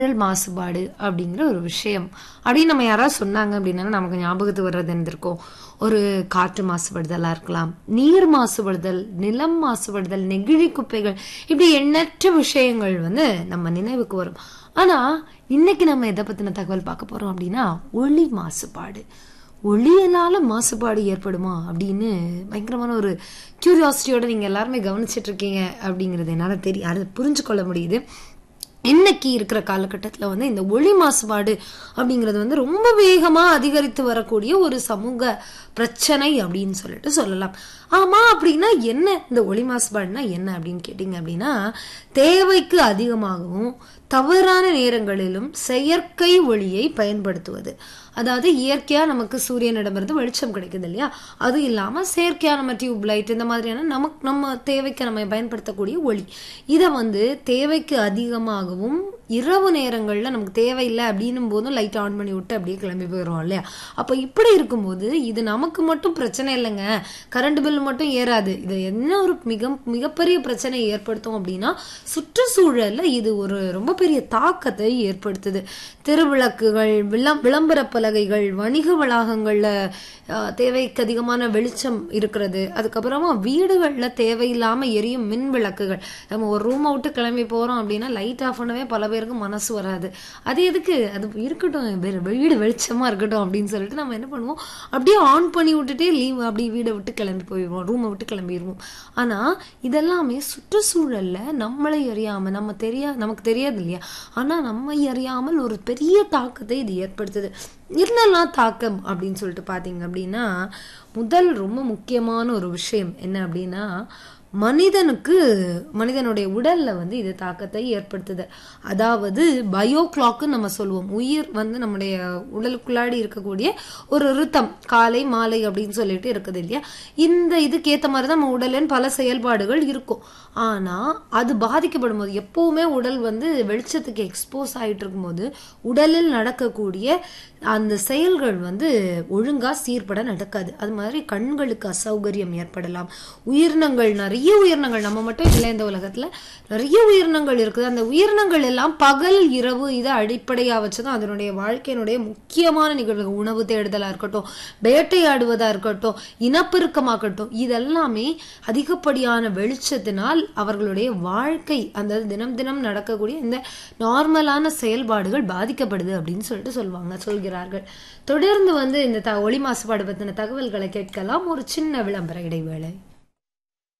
சூழல் மாசுபாடு அப்படிங்கிற ஒரு விஷயம் அப்படின்னு நம்ம யாராவது சொன்னாங்க அப்படின்னா நமக்கு ஞாபகத்துக்கு வர்றது இருந்திருக்கும் ஒரு காற்று மாசுபடுதலா இருக்கலாம் நீர் மாசுபடுதல் நிலம் மாசுபடுதல் நெகிழி குப்பைகள் இப்படி எண்ணற்ற விஷயங்கள் வந்து நம்ம நினைவுக்கு வரும் ஆனா இன்னைக்கு நம்ம எதை பத்தின தகவல் பார்க்க போறோம் அப்படின்னா ஒளி மாசுபாடு ஒளியினால மாசுபாடு ஏற்படுமா அப்படின்னு பயங்கரமான ஒரு கியூரியாசிட்டியோட நீங்க எல்லாருமே கவனிச்சிட்டு இருக்கீங்க அப்படிங்கிறது என்னால தெரியும் அதை புரிஞ்சு கொள்ள முடியுது இன்னைக்கு இருக்கிற காலகட்டத்தில் வந்து இந்த ஒளி மாசுபாடு அப்படிங்கிறது வந்து ரொம்ப வேகமாக அதிகரித்து வரக்கூடிய ஒரு சமூக பிரச்சனை அப்படின்னு சொல்லிட்டு சொல்லலாம் ஆமா அப்படின்னா என்ன இந்த ஒளி மாசுபாடுனா என்ன அப்படின்னு கேட்டிங்க அப்படின்னா தேவைக்கு அதிகமாகவும் தவறான நேரங்களிலும் செயற்கை ஒளியை பயன்படுத்துவது அதாவது இயற்கையா நமக்கு சூரியனிடமிருந்து வெளிச்சம் கிடைக்குது இல்லையா அது இல்லாம செயற்கையா நம்ம டியூப் லைட் இந்த மாதிரியான நமக்கு நம்ம தேவைக்கு நம்ம பயன்படுத்தக்கூடிய ஒளி இதை வந்து தேவைக்கு அதிகமாகவும் இரவு நேரங்கள்ல நமக்கு தேவையில்லை அப்படின்னும் போதும் லைட் ஆன் பண்ணி விட்டு அப்படியே கிளம்பி போயிடுவோம் இல்லையா அப்ப இப்படி இருக்கும்போது இது நமக்கு மட்டும் பிரச்சனை இல்லைங்க கரண்ட் பில் மட்டும் ஏறாது இது என்ன ஒரு மிக மிகப்பெரிய பிரச்சனை ஏற்படுத்தும் அப்படின்னா சுற்றுச்சூழல்ல இது ஒரு ரொம்ப பெரிய தாக்கத்தை ஏற்படுத்துது திருவிளக்குகள் விளம் விளம்பர பலகைகள் வணிக வளாகங்கள்ல அஹ், தேவைக்கு அதிகமான வெளிச்சம் இருக்கிறது அதுக்கப்புறமா வீடுகள்ல தேவையில்லாம எரியும் மின் விளக்குகள் நம்ம ஒரு ரூமை விட்டு கிளம்பி போறோம் அப்படின்னா லைட் ஆஃப் பண்ணவே பல பேருக்கு மனசு வராது அது எதுக்கு அது இருக்கட்டும் வெ- வீடு வெளிச்சமா இருக்கட்டும் அப்படின்னு சொல்லிட்டு நம்ம என்ன பண்ணுவோம் அப்படியே ஆன் பண்ணி விட்டுட்டே லீவ் அப்படியே வீடை விட்டு கிளம்பி போயிடுவோம் ரூமை விட்டு கிளம்பிடுவோம் ஆனா இதெல்லாமே சுற்றுச்சூழல்ல நம்மளை அறியாம நம்ம தெரியா நமக்கு தெரியாது இல்லையா ஆனா நம்மை அறியாமல் ஒரு பெரிய தாக்கத்தை இது ஏற்படுத்துது என்னெல்லாம் தாக்கம் அப்படின்னு சொல்லிட்டு பாத்தீங்க அப்படின்னா முதல் ரொம்ப முக்கியமான ஒரு விஷயம் என்ன அப்படின்னா மனிதனுக்கு மனிதனுடைய உடல்ல வந்து இது தாக்கத்தை ஏற்படுத்துது அதாவது பயோ கிளாக்கு நம்ம சொல்லுவோம் உயிர் வந்து நம்முடைய உடலுக்குள்ளாடி இருக்கக்கூடிய ஒரு ரித்தம் காலை மாலை அப்படின்னு சொல்லிட்டு இருக்குது இல்லையா இந்த இதுக்கு ஏத்த மாதிரி தான் நம்ம உடலின் பல செயல்பாடுகள் இருக்கும் ஆனா அது பாதிக்கப்படும் போது எப்பவுமே உடல் வந்து வெளிச்சத்துக்கு எக்ஸ்போஸ் ஆயிட்டு இருக்கும்போது உடலில் நடக்கக்கூடிய அந்த செயல்கள் வந்து ஒழுங்கா சீர்பட நடக்காது அது மாதிரி கண்களுக்கு அசௌகரியம் ஏற்படலாம் உயிரினங்கள் நிறைய உயிரினங்கள் நம்ம மட்டும் இல்லை இந்த உலகத்துல நிறைய உயிரினங்கள் இருக்குது அந்த உயிரினங்கள் எல்லாம் பகல் இரவு இதை அடிப்படையா வச்சுதான் அதனுடைய வாழ்க்கையினுடைய முக்கியமான நிகழ்வுகள் உணவு தேடுதலா இருக்கட்டும் வேட்டையாடுவதா இருக்கட்டும் இனப்பெருக்கமாகட்டும் இதெல்லாமே அதிகப்படியான வெளிச்சத்தினால் அவர்களுடைய வாழ்க்கை அந்த தினம் தினம் நடக்கக்கூடிய இந்த நார்மலான செயல்பாடுகள் பாதிக்கப்படுது அப்படின்னு சொல்லிட்டு சொல்லுவாங்க சொல்கிறார்கள் தொடர்ந்து வந்து இந்த த ஒளி மாசுபாடு பத்தின தகவல்களை கேட்கலாம் ஒரு சின்ன விளம்பர இடைவேளை